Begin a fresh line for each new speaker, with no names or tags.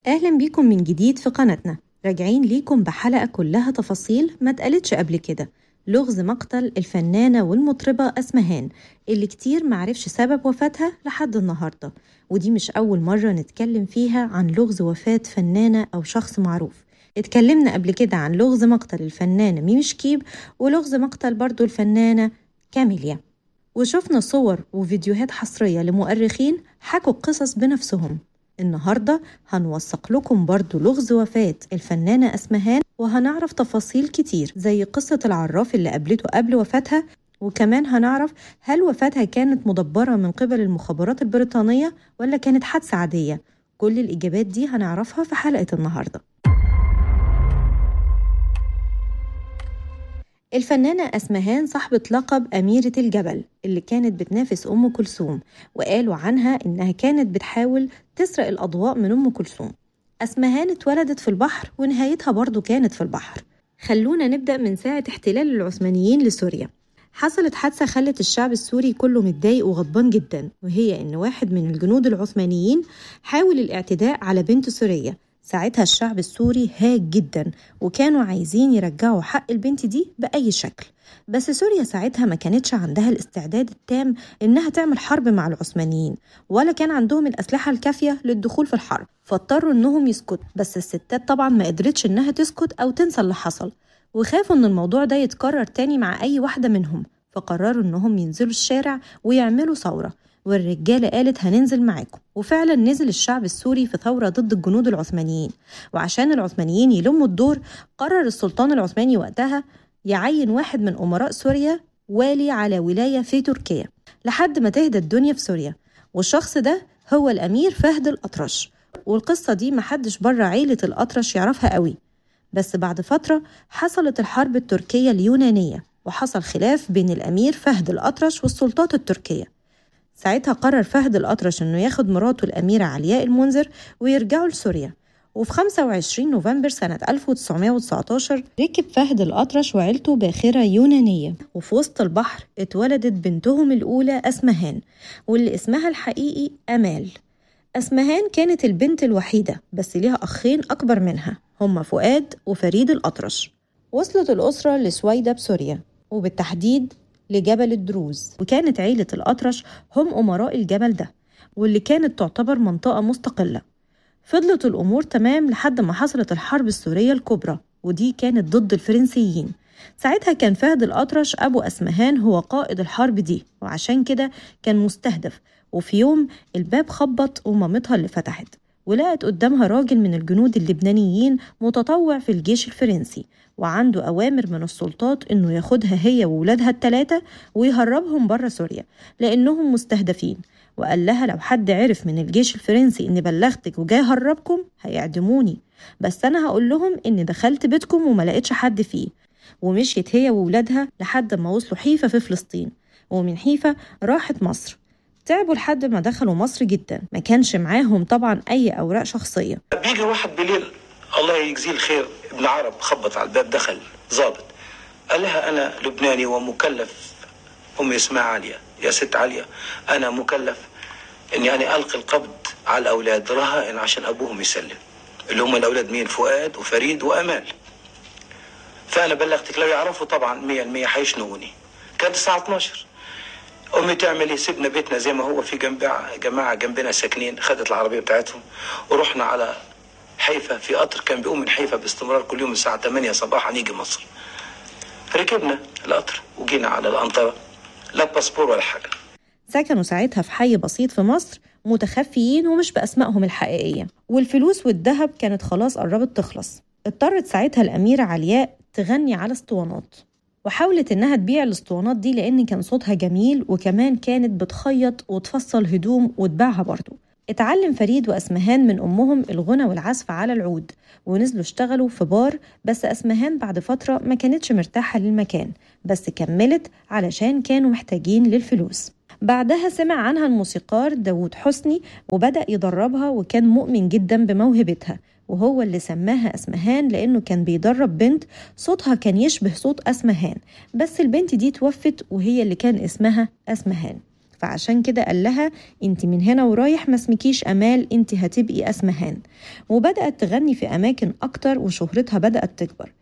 أهلا بيكم من جديد في قناتنا راجعين ليكم بحلقة كلها تفاصيل ما اتقالتش قبل كده لغز مقتل الفنانة والمطربة أسمهان اللي كتير معرفش سبب وفاتها لحد النهاردة ودي مش أول مرة نتكلم فيها عن لغز وفاة فنانة أو شخص معروف اتكلمنا قبل كده عن لغز مقتل الفنانة ميمي شكيب ولغز مقتل برضو الفنانة كاميليا وشفنا صور وفيديوهات حصرية لمؤرخين حكوا القصص بنفسهم النهاردة هنوثق لكم برضو لغز وفاة الفنانة أسمهان وهنعرف تفاصيل كتير زي قصة العراف اللي قابلته قبل وفاتها وكمان هنعرف هل وفاتها كانت مدبرة من قبل المخابرات البريطانية ولا كانت حادثة عادية كل الإجابات دي هنعرفها في حلقة النهارده الفنانة أسمهان صاحبة لقب أميرة الجبل اللي كانت بتنافس أم كلثوم وقالوا عنها إنها كانت بتحاول تسرق الأضواء من أم كلثوم أسمهان اتولدت في البحر ونهايتها برضو كانت في البحر خلونا نبدأ من ساعة احتلال العثمانيين لسوريا حصلت حادثة خلت الشعب السوري كله متضايق وغضبان جدا وهي إن واحد من الجنود العثمانيين حاول الاعتداء على بنت سورية ساعتها الشعب السوري هاج جدا وكانوا عايزين يرجعوا حق البنت دي بأي شكل بس سوريا ساعتها ما كانتش عندها الاستعداد التام إنها تعمل حرب مع العثمانيين ولا كان عندهم الأسلحة الكافية للدخول في الحرب فاضطروا إنهم يسكتوا بس الستات طبعا ما قدرتش إنها تسكت أو تنسى اللي حصل وخافوا إن الموضوع ده يتكرر تاني مع أي واحدة منهم فقرروا إنهم ينزلوا الشارع ويعملوا ثورة والرجالة قالت هننزل معاكم وفعلا نزل الشعب السوري في ثورة ضد الجنود العثمانيين وعشان العثمانيين يلموا الدور قرر السلطان العثماني وقتها يعين واحد من أمراء سوريا والي على ولاية في تركيا لحد ما تهدى الدنيا في سوريا والشخص ده هو الأمير فهد الأطرش والقصة دي محدش بره عيلة الأطرش يعرفها قوي بس بعد فترة حصلت الحرب التركية اليونانية وحصل خلاف بين الأمير فهد الأطرش والسلطات التركية ساعتها قرر فهد الأطرش إنه ياخد مراته الأميرة علياء المنذر ويرجعوا لسوريا وفي 25 نوفمبر سنة 1919 ركب فهد الأطرش وعيلته باخرة يونانية وفي وسط البحر اتولدت بنتهم الأولى أسمهان واللي اسمها الحقيقي أمال أسمهان كانت البنت الوحيدة بس ليها أخين أكبر منها هما فؤاد وفريد الأطرش وصلت الأسرة لسويدة بسوريا وبالتحديد لجبل الدروز وكانت عيلة الأطرش هم أمراء الجبل ده واللي كانت تعتبر منطقة مستقلة فضلت الأمور تمام لحد ما حصلت الحرب السورية الكبرى ودي كانت ضد الفرنسيين ساعتها كان فهد الأطرش أبو أسمهان هو قائد الحرب دي وعشان كده كان مستهدف وفي يوم الباب خبط ومامتها اللي فتحت ولقت قدامها راجل من الجنود اللبنانيين متطوع في الجيش الفرنسي وعنده أوامر من السلطات إنه ياخدها هي وولادها التلاتة ويهربهم بره سوريا لأنهم مستهدفين وقال لها لو حد عرف من الجيش الفرنسي إني بلغتك وجاي هربكم هيعدموني بس أنا هقول لهم إني دخلت بيتكم وما لقيتش حد فيه ومشيت هي وولادها لحد ما وصلوا حيفا في فلسطين ومن حيفا راحت مصر تعبوا لحد ما دخلوا مصر جدا ما كانش معاهم طبعا أي أوراق شخصية
بيجي واحد بالليل الله يجزيه الخير ابن عرب خبط على الباب دخل ظابط قال لها انا لبناني ومكلف امي اسمها عليا يا ست عليا انا مكلف اني انا القي القبض على الاولاد رهائن عشان ابوهم يسلم اللي هم الاولاد مين فؤاد وفريد وامال فانا بلغتك لو يعرفوا طبعا 100% حيشنوني كانت الساعه 12 امي تعمل ايه سيبنا بيتنا زي ما هو في جنب جماعه جنبنا ساكنين خدت العربيه بتاعتهم ورحنا على حيفا في قطر كان بيقوم من حيفا باستمرار كل يوم الساعة 8 صباحا يجي مصر ركبنا القطر وجينا على الأنطرة لا باسبور ولا حاجة
سكنوا ساعتها في حي بسيط في مصر متخفيين ومش بأسمائهم الحقيقية والفلوس والذهب كانت خلاص قربت تخلص اضطرت ساعتها الأميرة علياء تغني على اسطوانات وحاولت إنها تبيع الاسطوانات دي لأن كان صوتها جميل وكمان كانت بتخيط وتفصل هدوم وتباعها برضه اتعلم فريد وأسمهان من أمهم الغنى والعزف على العود ونزلوا اشتغلوا في بار بس أسمهان بعد فترة ما كانتش مرتاحة للمكان بس كملت علشان كانوا محتاجين للفلوس بعدها سمع عنها الموسيقار داوود حسني وبدأ يدربها وكان مؤمن جدا بموهبتها وهو اللي سماها أسمهان لأنه كان بيدرب بنت صوتها كان يشبه صوت أسمهان بس البنت دي توفت وهي اللي كان اسمها أسمهان فعشان كده قال لها انت من هنا ورايح ما اسمكيش امال انت هتبقي اسمهان وبدات تغني في اماكن اكتر وشهرتها بدات تكبر